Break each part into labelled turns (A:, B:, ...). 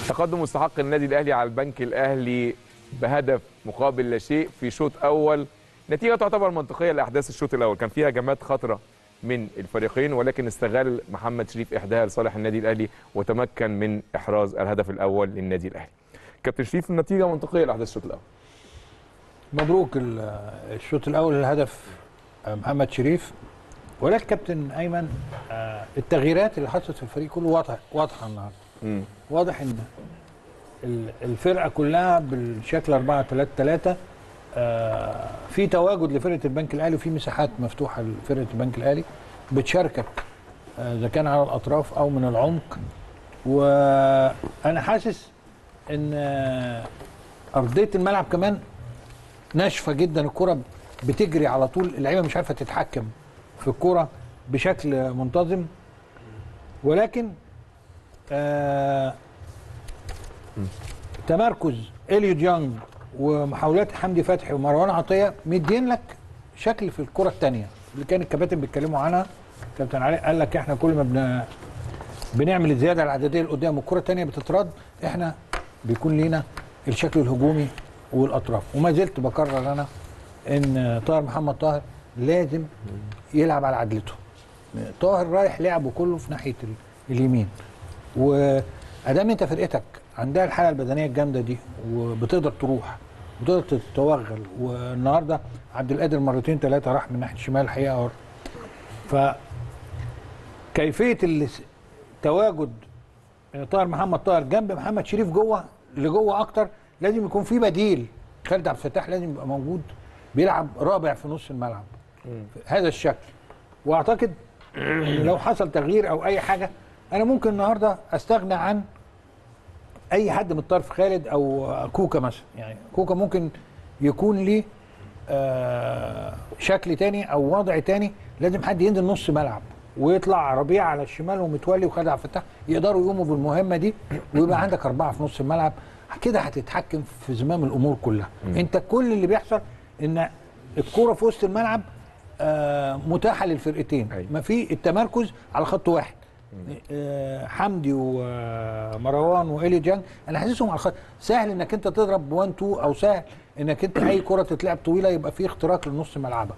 A: تقدم مستحق النادي الاهلي على البنك الاهلي بهدف مقابل لا شيء في شوط اول نتيجه تعتبر منطقيه لاحداث الشوط الاول كان فيها هجمات خطره من الفريقين ولكن استغل محمد شريف احداها لصالح النادي الاهلي وتمكن من احراز الهدف الاول للنادي الاهلي كابتن شريف النتيجه منطقيه لاحداث الشوط الاول
B: مبروك ال- الشوط الاول الهدف محمد شريف ولكن كابتن ايمن آه، التغييرات اللي حصلت في الفريق كله واضحه واضحه النهارده
A: مم.
B: واضح ان ال- الفرقه كلها بالشكل 4 3 3 في تواجد لفرقه البنك الاهلي وفي مساحات مفتوحه لفرقه البنك الاهلي بتشاركك آه، اذا كان على الاطراف او من العمق وانا حاسس ان آه، ارضيه الملعب كمان ناشفه جدا الكره بتجري على طول اللعيبه مش عارفه تتحكم في الكره بشكل منتظم ولكن آه تمركز اليو ديانج ومحاولات حمدي فتحي ومروان عطيه مدين لك شكل في الكره الثانيه اللي كان الكباتن بيتكلموا عنها كابتن علي قال لك احنا كل ما بن بنعمل الزياده العدديه اللي قدام والكره الثانيه بتترد احنا بيكون لينا الشكل الهجومي والاطراف وما زلت بكرر انا ان طاهر محمد طاهر لازم يلعب على عدلته طاهر رايح لعبه كله في ناحيه ال- اليمين وادام انت فرقتك عندها الحاله البدنيه الجامده دي وبتقدر تروح وتقدر تتوغل والنهارده عبد القادر مرتين ثلاثه راح من ناحيه الشمال الحقيقه ف كيفيه الاس- تواجد طاهر محمد طاهر جنب محمد شريف جوه لجوه اكتر لازم يكون في بديل خالد عبد الفتاح لازم يبقى موجود بيلعب رابع في نص الملعب هذا الشكل واعتقد ان لو حصل تغيير او اي حاجه انا ممكن النهارده استغنى عن اي حد من الطرف خالد او كوكا مثلا يعني كوكا ممكن يكون ليه آه شكل تاني او وضع تاني لازم حد ينزل نص ملعب ويطلع ربيع على الشمال ومتولي وخالد عبد الفتاح يقدروا يقوموا بالمهمه دي ويبقى عندك اربعه في نص الملعب كده هتتحكم في زمام الامور كلها انت كل اللي بيحصل ان الكوره في وسط الملعب آه متاحه للفرقتين
A: أيوة.
B: ما في التمركز على خط واحد آه، حمدي ومروان والي جانج انا حاسسهم على الخط سهل انك انت تضرب 1 2 او سهل انك انت اي كره تتلعب طويله يبقى في اختراق لنص ملعبك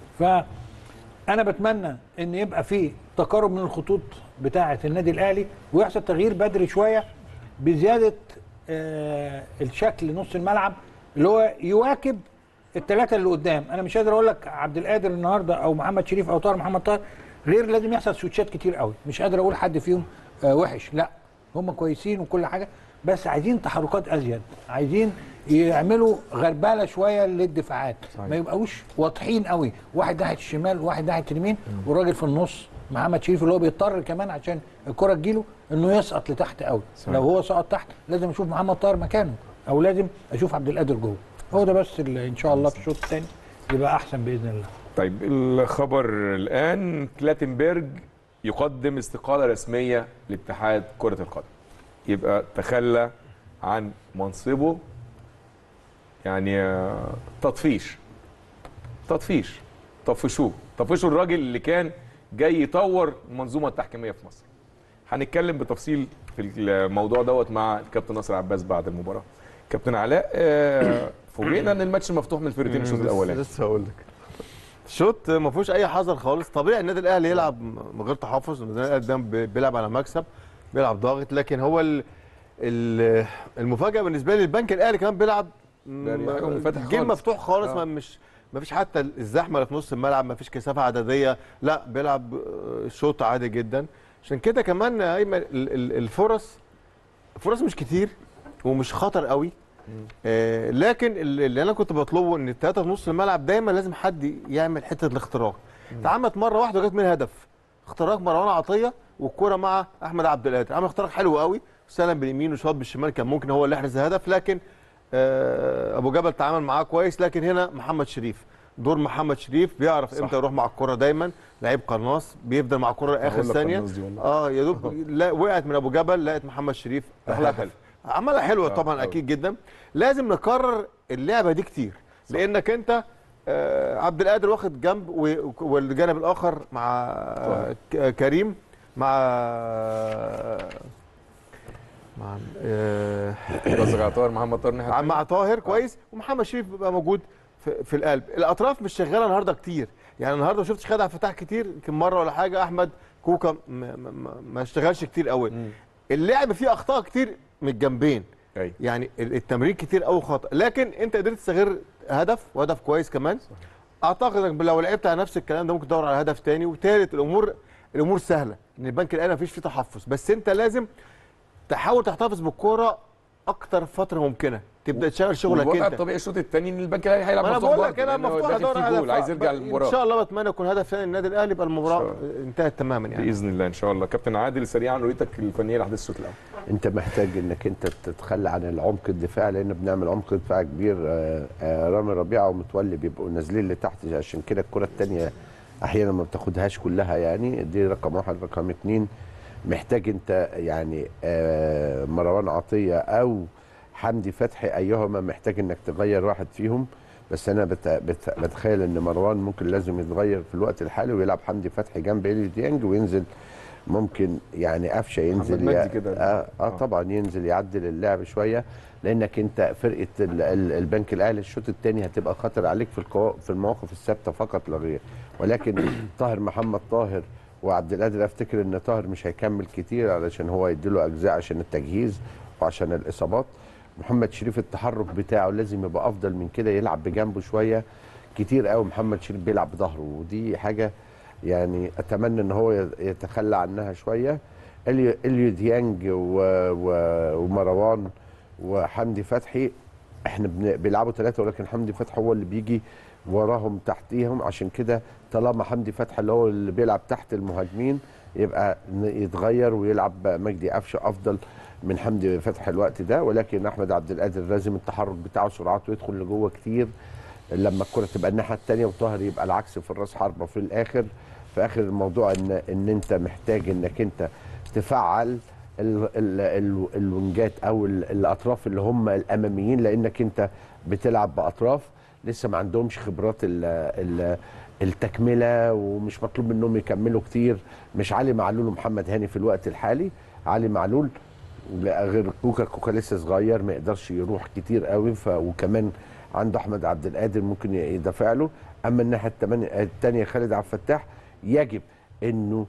B: فانا بتمنى ان يبقى في تقارب من الخطوط بتاعه النادي الاهلي ويحصل تغيير بدري شويه بزياده آه، الشكل نص الملعب اللي هو يواكب الثلاثه اللي قدام انا مش قادر اقول لك عبد القادر النهارده او محمد شريف او طاهر محمد طاهر غير لازم يحصل سويتشات كتير قوي مش قادر اقول حد فيهم آه وحش لا هم كويسين وكل حاجه بس عايزين تحركات ازيد عايزين يعملوا غربله شويه للدفاعات
A: صحيح.
B: ما يبقوش واضحين قوي واحد ناحيه الشمال وواحد ناحيه اليمين والراجل في النص محمد شريف اللي هو بيضطر كمان عشان الكره تجيله انه يسقط لتحت قوي
A: صحيح.
B: لو هو سقط تحت لازم اشوف محمد طاهر مكانه او لازم اشوف عبد القادر جوه هو ده بس اللي ان شاء الله في الشوط الثاني يبقى احسن باذن الله
A: طيب الخبر الان كلاتنبرج يقدم استقاله رسميه لاتحاد كره القدم يبقى تخلى عن منصبه يعني آه، تطفيش تطفيش طفشوه طفشوا الراجل اللي كان جاي يطور المنظومه التحكيميه في مصر هنتكلم بتفصيل في الموضوع دوت مع الكابتن ناصر عباس بعد المباراه كابتن علاء آه، فوجئنا ان الماتش مفتوح من الفرقتين الشوط
C: لسه-
A: الاولاني
C: لسه هقول لك الشوط ما فيهوش اي حذر خالص طبيعي النادي الاهلي يلعب من غير تحفظ النادي الاهلي قدام بي- بيلعب على مكسب بيلعب ضاغط لكن هو ال ال المفاجاه بالنسبه لي البنك الاهلي كمان بيلعب
A: يعني حاجة منفتح
C: جيم
A: خالص.
C: مفتوح خالص
A: آه.
C: ما مش ما فيش حتى الزحمه اللي في نص الملعب ما فيش كثافه عدديه لا بيلعب آه، شوط عادي جدا عشان كده كمان يا ايمن ال- ال- الفرص فرص مش كتير ومش خطر قوي آه لكن اللي اللي انا كنت بطلبه ان الثلاثه في نص الملعب دايما لازم حد يعمل حته الاختراق اتعملت مره واحده وجت من هدف اختراق مروان عطيه والكره مع احمد عبد القادر عمل اختراق حلو قوي سلم باليمين وشاط بالشمال كان ممكن هو اللي يحرز الهدف لكن آه ابو جبل تعامل معاه كويس لكن هنا محمد شريف دور محمد شريف بيعرف
A: صح.
C: امتى يروح مع الكره دايما لعيب قناص بيفضل مع الكره لاخر
A: أقول لك
C: ثانيه
A: قناص دي والله.
C: اه يا دوب لا وقعت من ابو جبل لقت محمد شريف
A: عملها
C: هدف.
A: حلو.
C: عملها حلوه
A: آه،
C: طبعا
A: أوي.
C: اكيد جدا لازم نكرر اللعبه دي كتير لانك انت آه، عبد القادر واخد جنب و- والجانب الاخر مع
A: طبعا.
C: ك- كريم مع مع آه،
A: قصدك على طاهر محمد طاهر ناحية
C: مع طاهر كويس ومحمد شريف بيبقى موجود في, في القلب الاطراف مش شغاله النهارده كتير يعني النهارده ما شفتش خالد عبد الفتاح كتير يمكن مره ولا حاجه احمد كوكا م- م- م- ما اشتغلش كتير قوي
A: مم.
C: اللعب فيه اخطاء كتير من الجنبين
A: أيوة.
C: يعني ال- التمرير كتير قوي خطا لكن انت قدرت تستغل هدف وهدف كويس كمان اعتقد انك لو لعبت على نفس الكلام ده ممكن تدور على هدف تاني وثالث الامور الامور سهله ان البنك الاهلي مفيش فيه تحفظ بس انت لازم تحاول تحتفظ بالكوره اكتر فتره ممكنه تبدا تشتغل شغلك
A: والوضع
C: انت
A: الطبيعي الشوط الثاني ان البنك الاهلي هيلعب
C: ما انا
A: مفتوح
C: بقول لك
A: برضه،
C: انا
A: لأن هو
C: مفتوح
A: داخل
C: ادور
A: فيه
C: على
A: جول عايز يرجع
C: ان
A: للمباراه
C: شاء الله بتمنى يكون هدف ثاني النادي الاهلي يبقى المباراه انتهت تماما يعني
A: باذن الله ان شاء الله كابتن عادل سريعا رؤيتك الفنيه لاحداث الشوط الاول
D: انت محتاج انك انت تتخلى عن العمق الدفاعي لان بنعمل عمق دفاع كبير آه، آه، رامي ربيعه ومتولي بيبقوا نازلين لتحت عشان كده الكره الثانيه احيانا ما بتاخدهاش كلها يعني دي رقم واحد رقم اتنين محتاج انت يعني آه، مروان عطيه او حمدي فتحي ايهما محتاج انك تغير واحد فيهم بس انا بت... بت... بتخيل ان مروان ممكن لازم يتغير في الوقت الحالي ويلعب حمدي فتحي جنب اليو ديانج وينزل ممكن يعني قفشه ينزل
A: مجدي
D: يا-
A: كده.
D: آه, اه
A: آه.
D: طبعا ينزل يعدل اللعب شويه لانك انت فرقه ال- ال- البنك الاهلي الشوط الثاني هتبقى خطر عليك في القوا... في المواقف الثابته فقط لا غير ولكن طاهر محمد طاهر وعبد القادر افتكر ان طاهر مش هيكمل كتير علشان هو يديله اجزاء عشان التجهيز وعشان الاصابات محمد شريف التحرك بتاعه لازم يبقى افضل من كده يلعب بجنبه شويه كتير قوي محمد شريف بيلعب بظهره ودي حاجه يعني اتمنى ان هو يت- يتخلى عنها شويه اليو اليو ديانج و... و... ومروان وحمدي فتحي احنا بن... بيلعبوا ثلاثه ولكن حمدي فتحي هو اللي بيجي وراهم تحتيهم عشان كده طالما حمدي فتحي اللي هو اللي بيلعب تحت المهاجمين يبقى ن- يتغير ويلعب مجدي قفشه افضل من حمدي فتحي الوقت ده ولكن احمد عبد القادر لازم التحرك بتاعه سرعته يدخل لجوه كتير لما الكره تبقى الناحيه الثانيه وطاهر يبقى العكس في الراس حربه في الاخر في اخر الموضوع ان ان انت محتاج انك انت تفعل ال ال ال الونجات او ال الاطراف اللي هم الاماميين لانك انت بتلعب باطراف لسه ما عندهمش خبرات ال ال التكمله ومش مطلوب منهم يكملوا كتير مش علي معلول ومحمد هاني في الوقت الحالي علي معلول لا غير كوكا كوكا لسه صغير ما يقدرش يروح كتير قوي ف وكمان عنده احمد عبد القادر ممكن يدافع له اما الناحيه التمانية- التانيه خالد عبد الفتاح يجب انه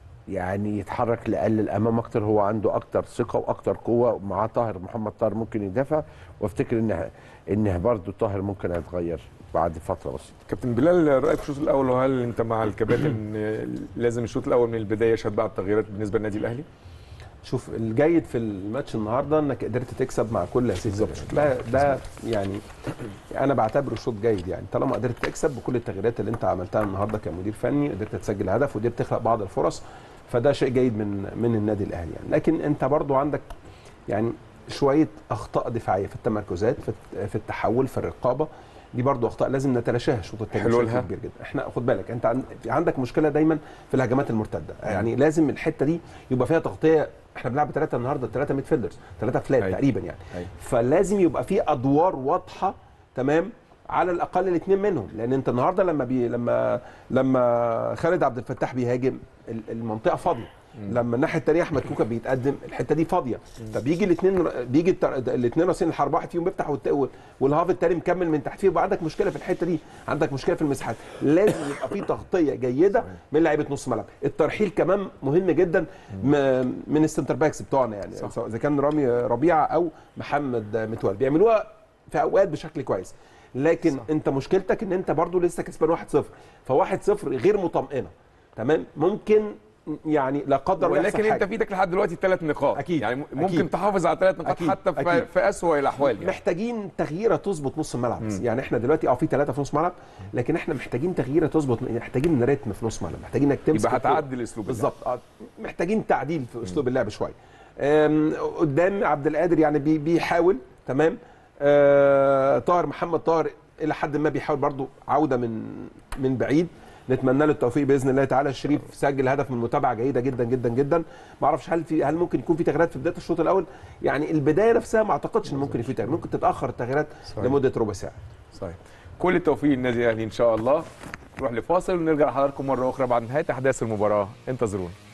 D: يعني يتحرك لأقل الامام اكتر هو عنده اكتر ثقه واكتر قوه ومعاه طاهر محمد طاهر ممكن يدافع وافتكر ان ان برضه طاهر ممكن هيتغير بعد فتره بسيطه
A: كابتن بلال رايك في الشوط الاول وهل انت مع الكباتن لازم الشوط الاول من البدايه يشهد بعض التغييرات بالنسبه للنادي الاهلي؟
E: شوف الجيد في الماتش النهارده انك قدرت تكسب مع كل هذه التغييرات ده ده يعني انا بعتبره شوط جيد يعني طالما قدرت تكسب بكل التغييرات اللي انت عملتها النهارده كمدير فني قدرت تسجل هدف وقدرت تخلق بعض الفرص فده شيء جيد من من النادي الاهلي يعني لكن انت برضو عندك يعني شويه اخطاء دفاعيه في التمركزات في في التحول في الرقابه دي برضو اخطاء لازم نتلاشاها الشوط الثاني
A: حلولها؟
E: بشكل كبير جدا احنا خد بالك انت عن- عندك مشكله دايما في الهجمات المرتده يعني لازم الحته دي يبقى فيها تغطيه احنا بنلعب ثلاثه النهارده ثلاثه ميد فيلدرز ثلاثه فلات
A: أيوة.
E: تقريبا يعني
A: أيوة.
E: فلازم يبقى في ادوار واضحه تمام على الاقل الاثنين منهم لان انت النهارده لما بي لما لما خالد عبد الفتاح بيهاجم ال- المنطقه فاضيه لما الناحيه الثانيه احمد كوكا بيتقدم الحته دي فاضيه فبيجي الاثنين بيجي الاثنين راسين الحرب واحد فيهم بيفتح والت- والهاف الثاني مكمل من تحت فيه يبقى عندك مشكله في الحته دي عندك مشكله في المساحات لازم يبقى في تغطيه جيده من لعيبه نص ملعب الترحيل كمان مهم جدا م- من السنتر باكس بتوعنا يعني
A: صح.
E: سواء اذا كان رامي ربيعه او محمد متولي بيعملوها في اوقات بشكل كويس لكن
A: صح.
E: صح. انت مشكلتك ان انت برضو لسه كسبان 1-0 ف1-0 غير مطمئنه تمام ممكن يعني لا قدر الله يحصل
A: ولكن انت
E: حاجة.
A: في ايدك لحد دلوقتي ثلاث نقاط
E: أكيد.
A: يعني ممكن
E: أكيد.
A: تحافظ على ثلاث نقاط
E: أكيد.
A: حتى في,
E: أكيد.
A: في اسوء الاحوال يعني.
E: محتاجين تغييره تظبط نص الملعب بس يعني احنا دلوقتي اه في ثلاثه في نص ملعب لكن احنا محتاجين تغييره تظبط محتاجين رتم في نص ملعب محتاجين انك تمسك
A: يبقى
E: الكورة.
A: هتعدل اسلوب اللعب.
E: بالظبط اه محتاجين تعديل في اسلوب اللعب شويه آم، قدام عبد القادر يعني بي- بيحاول تمام آه، طاهر محمد طاهر الى حد ما بيحاول برضو عوده من من بعيد نتمنى له التوفيق باذن الله تعالى شريف سجل هدف من متابعه جيده جدا جدا جدا ما اعرفش هل في هل ممكن يكون في تغييرات في بدايه الشوط الاول يعني البدايه نفسها ما اعتقدش ان ممكن يكون في تغيير ممكن تتاخر التغييرات
A: صحيح.
E: لمده ربع ساعه
A: صحيح كل التوفيق للنادي الاهلي ان شاء الله نروح لفاصل ونرجع لحضراتكم مره اخرى بعد نهايه احداث المباراه انتظرونا